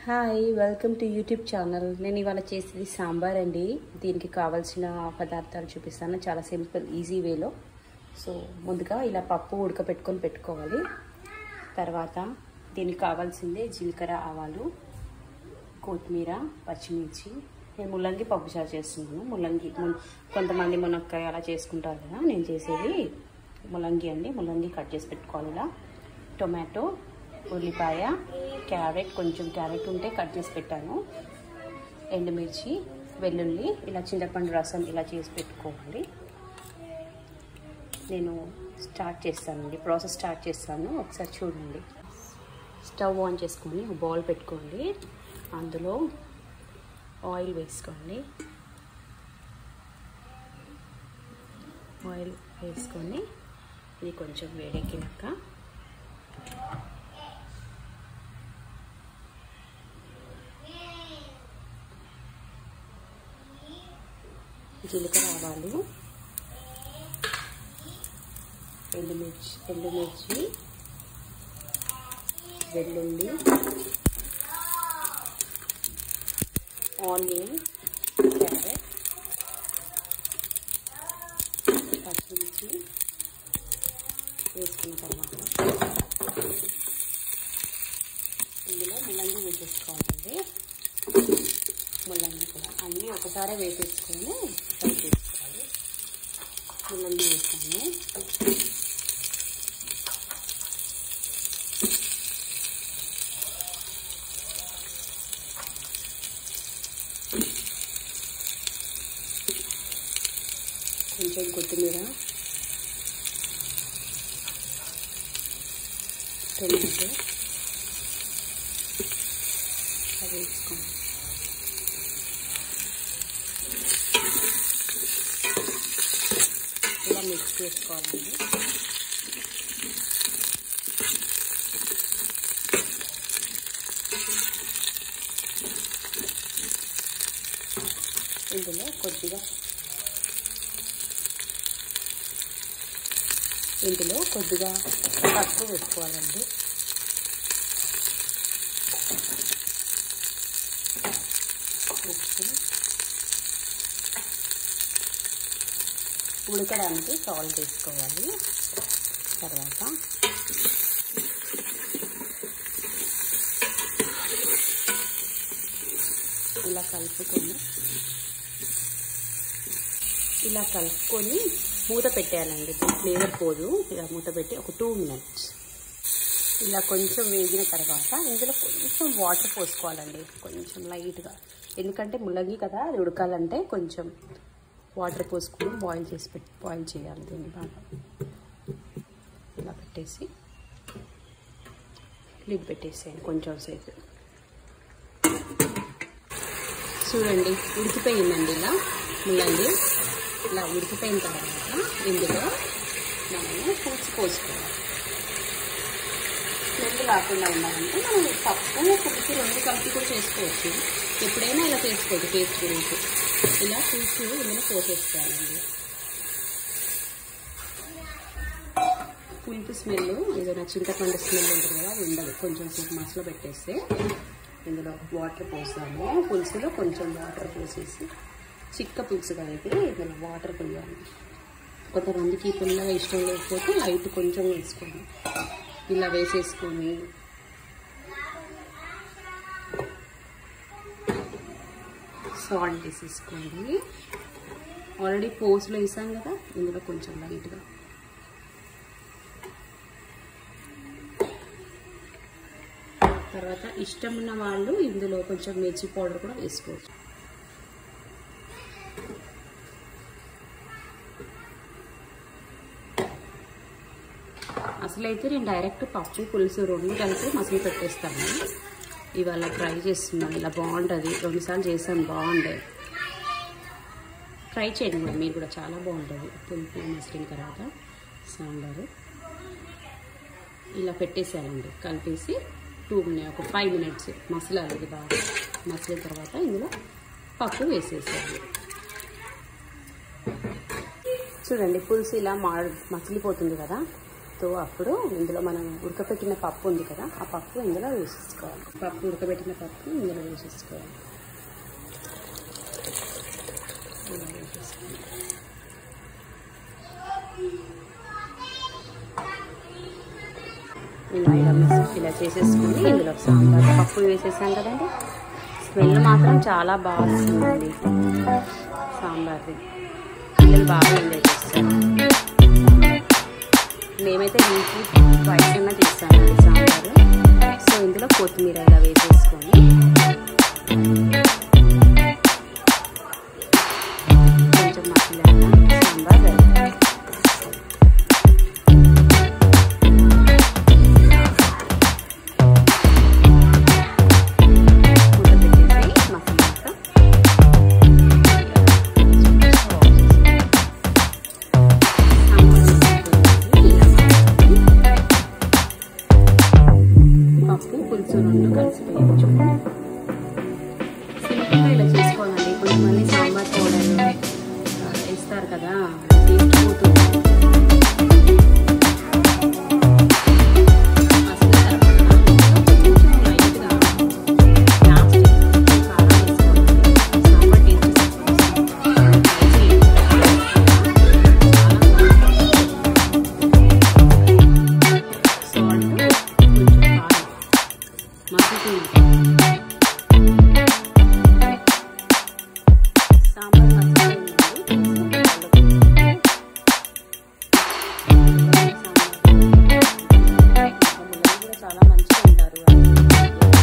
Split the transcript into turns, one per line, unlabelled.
hi welcome to YouTube channel నేను ఇవాళ చేసేది సాంబార్ అండి దీనికి కావాల్సిన పదార్థాలు చూపిస్తాను చాలా సింపుల్ ఈజీ వేలో సో ముందుగా ఇలా పప్పు ఉడకపెట్టుకొని పెట్టుకోవాలి తర్వాత దీనికి కావాల్సిందే జీలకర్ర ఆవాలు కొత్తిమీర పచ్చిమిర్చి నేను ముల్లంగి పప్పు చారు చేస్తున్నాను ముల్లంగి మున్- కొంతమంది మునక్కాయ అలా చేసుకుంటారు కదా నేను చేసేది ముల్లంగి అండి ముల్లంగి కట్ చేసి పెట్టుకోవాలి ఇలా టొమాటో ఉల్లిపాయ క్యారెట్ కొంచెం క్యారెట్ ఉంటే కట్ చేసి పెట్టాను ఎండుమిర్చి వెల్లుల్లి ఇలా చింతపండు రసం ఇలా చేసి పెట్టుకోవాలి నేను స్టార్ట్ చేస్తానండి ప్రాసెస్ స్టార్ట్ చేస్తాను ఒకసారి చూడండి స్టవ్ ఆన్ చేసుకొని ఒక బౌల్ పెట్టుకోండి అందులో ఆయిల్ వేసుకోండి ఆయిల్ వేసుకొని ఇది కొంచెం వేడెక్కినాక జీలకర్ర ఆవాలు ఎండుమిర్చి ఎండుమిర్చి వెల్లుల్లి ఆనియన్ క్యారెట్ పచ్చిమిర్చి వేసుకున్న తర్వాత ఇందులో ముల్లంగి వేసేసుకోవాలండి ముల్లంగి కూడా అన్నీ ఒకసారి వేసేసుకొని ఫ్రై చేసుకోవాలి ముల్లంగి వేస్తాను కొంచెం కొత్తిమీర టొమాటో అవి వేసుకోండి ఇలా మిక్స్ చేసుకోవాలండి ఇందులో కొద్దిగా ఇందులో కొద్దిగా పసుపు వేసుకోవాలండి ఉప్పు ఉడకడానికి సాల్ట్ వేసుకోవాలి తర్వాత ఇలా కలుపుకొని ఇలా కలుపుకొని మూత పెట్టేయాలండి దీని ఫ్లేవర్ పోదు ఇలా మూత పెట్టి ఒక టూ మినిట్స్ ఇలా కొంచెం వేగిన తర్వాత ఇందులో కొంచెం వాటర్ పోసుకోవాలండి కొంచెం లైట్గా ఎందుకంటే ముల్లంగి కదా అది ఉడకాలంటే కొంచెం వాటర్ పోసుకొని బాయిల్ చేసి పెట్టి బాయిల్ చేయాలి దీన్ని బాగా ఇలా పెట్టేసి లిడ్ పెట్టేసేయండి కొంచెం సేపు చూడండి ఉడికిపోయిందండి ఇలా ముల్లంగి ఇలా ఉడికిపోయిన తర్వాత ఇందులో మనము పులుసు పోసుకోవాలి స్మెల్ రాకుండా ఉండాలంటే మనం పప్పు పులుసు రెండు కలిపి కూడా చేసుకోవచ్చు ఎప్పుడైనా ఇలా చేసుకోవచ్చు టేస్ట్ గురించి ఇలా పులుసు ఇందులో పోసేసుకోవాలండి పులుపు స్మెల్ ఏదైనా చింతపండు స్మెల్ ఉంటుంది కదా అది ఉండదు కొంచెం సేపు మసలు పెట్టేస్తే ఇందులో వాటర్ పోస్తాము పులుసులో కొంచెం వాటర్ పోసేసి చిక్క పులుసు కలిపి ఇందులో వాటర్ పోయాలి కొంతమందికి పుల్లగా ఇష్టం లేకపోతే లైట్ కొంచెం వేసుకోండి ఇలా వేసేసుకొని సాల్ట్ వేసేసుకోండి ఆల్రెడీ పోస్లో వేసాం కదా ఇందులో కొంచెం లైట్గా తర్వాత ఇష్టం ఉన్న వాళ్ళు ఇందులో కొంచెం మిర్చి పౌడర్ కూడా వేసుకోవచ్చు అసలైతే నేను డైరెక్ట్ పప్పు పులుసు రెండు కలిపి మసలు పెట్టేస్తాను ఇవాళ ట్రై చేస్తున్నాను ఇలా బాగుంటుంది రెండుసార్లు చేశాను బాగుండే ట్రై చేయండి కూడా మీరు కూడా చాలా బాగుంటుంది పులుపు మసిలిన తర్వాత సాంబారు ఇలా పెట్టేసేయాలండి కలిపేసి టూ మినిట్ ఒక ఫైవ్ మినిట్స్ మసలాలి ఇది బాగా మసిలిన తర్వాత ఇందులో పప్పు వేసేసేయాలి చూడండి పులుసు ఇలా మా మసిలిపోతుంది కదా సో అప్పుడు ఇందులో మనం ఉడకపెట్టిన పప్పు ఉంది కదా ఆ పప్పు ఇందులో వేసేసుకోవాలి పప్పు ఉడకబెట్టిన పప్పు ఇందులో వేసేసుకోవాలి ఇలా వేసేసుకోవాలి ఇలా ఇలా మిక్స్ ఇలా చేసేసుకుని ఇందులో సాంబార్ పప్పు వేసేసాం కదండి స్మెల్ మాత్రం చాలా బాగా వస్తుందండి సాంబార్ది పిల్లలు బాగా ఎంజాయ్ చేస్తారు మేమైతే వీక్లీ ట్వైస్ అన్నా చేస్తామండి సాంబారు సో ఇందులో కొత్తిమీర ఇలా వేసేసుకొని కొంచెం మసాలా సాంబార్ రెడీ మూత పెట్టేసి మసాలా పప్పు పులుసు రెండు కలిసిపోయాయి చూడండి సింపుల్గా ఇలా చేసుకోవాలండి కొంతమంది సాంబార్ పౌడర్ ఆ, వేస్తారు కదా టేస్ట్ పోతుంది అసలు కొంచెం లైట్గా లాస్ట్ కారం వేసుకోవాలి సాంబార్ టేస్ట్ సాల్ట్ కొంచెం కారం మగ్గుతుంది సాంబార్ మసాలా కూడా చాలా మంచిగా ఉంటారు